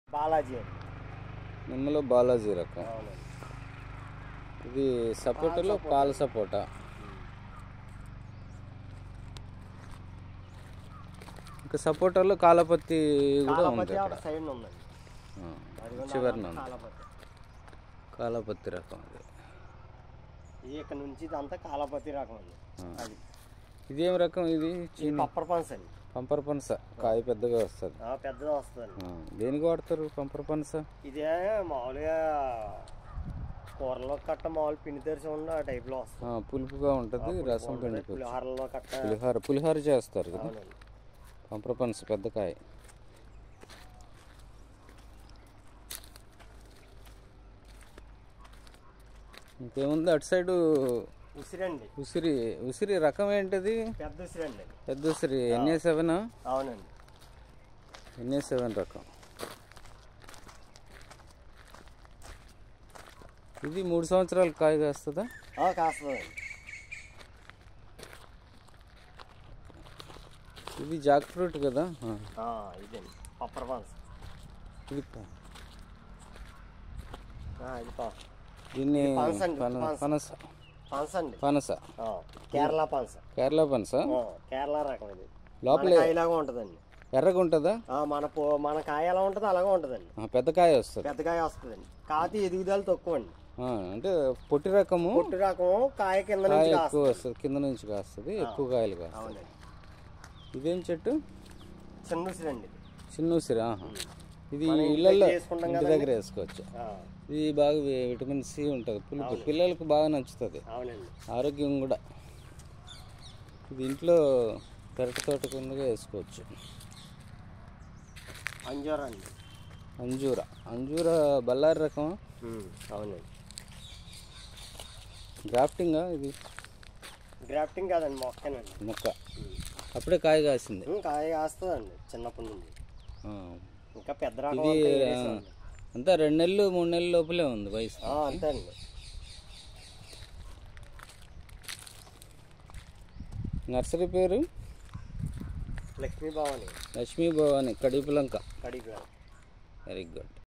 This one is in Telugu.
బాలాజీ అండి నిమ్మలో బాలాజీ రకం అవునండి ఇది సపోటాలో పాల సపోటా ఇంకా సపోటాలో కాలపత్తి కూడా ఉంది కాలపతి అక్కడ అక్కడ సైడ్ ఉందండి ఆ, అదిగో చివరిన నా ఉంది కాలపతి కాలపత్తి రకం అది ఇది ఇక్కడ నుంచి ఇదంతా కాలపతి రకం అండి అది ఇదేం రకం ఇది ఇది చీని పప్పర్ పనస అండి పంపర పనస కాయ పెద్దగా వస్తుంది ఆ, పెద్దగా వస్తుందండి దేనికి వాడతారు పంపర పనస ఇదే మామూలుగా కూరలో కట్ట మామూలు పిండి తెరిచి ఉన్న ఆ టైప్లో వస్తుంది ఆ, పులుపుగా ఉంటుంది రసం పిండుకోవచ్చు పులిహారలో కట్ట పులిహార పులిహార చేస్తారు కదా అవునండి పంపర పనస పెద్ద కాయ ఇంకేముంది అటు సైడు ఉసిరండి ఉసిరి ఉసిరి రకం ఏంటిది పెద్ద ఉసిరండి పెద్ద ఉసిరి ఎన్ఏ సెవెన్ అవునండి ఎన్ఏ సెవెన్ రకం ఇది మూడు సంవత్సరాలు కాయ కాస్తుందా ఆ, కాస్తుందండి ఇది జాక్ ఫ్రూట్ కదా ఆ, ఆ, ఇదండి పప్పర్ పనస ఇది ప- ఆ, ఇది పా దీన్ని పనస అండి, పన- పనస. పనస పనస అండి పనస ఆ, కేరళ పనస కేరళ పనస ఆ, కేరళ రకం ఇది లోపల మన కాయలాగా ఉంటుందండి ఎర్రగా ఉంటుందా ఆ, మన పో మన కాయ ఎలా ఉంటుంది అలాగే ఉంటుందండి ఆ, పెద్ద కాయ వస్తుంది పెద్ద కాయ వస్తుందండి కాతి ఎదుగుదల తక్కువ అండి ఆ, అంటే పొట్టి రకము పొట్టు రకం కాయ కింద కాయ నుంచి ఎక్కువ కాస్తుంది వస్తుంది కింద నుంచి కాస్తుంది ఎక్కువ కాయలు కాస్తుంది అవునండి ఇదేం చెట్టు చిన్న ఉసిరండి ఇది. చిన్న ఉసిరి ఆహా. ఇది మనం ఇంటి ఇళ్ళల్లో దగ్గర వేసుకుంటాం ఇంటి కదండి. దగ్గర వేసుకోవచ్చు ఆ, ఇది బాగా వి- విటమిన్ సి ఉంటుంది పులుపు పిల్లలకు బాగా నచ్చుతుంది అవునండి ఆరోగ్యం కూడా ఇది ఇంట్లో పెరటి తోట కిందగా వేసుకోవచ్చు అంజూర అండి అంజూర అంజూర బల్లారి రకం ఉమ్, అవునండి గ్రాఫ్టింగా ఇది గ్రాఫ్టింగ్ కాదండి మొక్కనండి మొక్క అప్పుడే కాయ కాసింది ఉమ్, కాయ కాస్తుందండి చిన్నప్పటి నుండి ఆ. ఇంకా పెద్ద రకం ఇది అంతా ఆ, వేరేసామండి. అంతా రెండు నెలలు మూడు నెలల లోపలే ఉంది వయసు ఆ, అంతే అండి నర్సరీ పేరు లక్ష్మీ భవాని లక్ష్మీ భవాని కడిపులంక కడిపి వెరీ గుడ్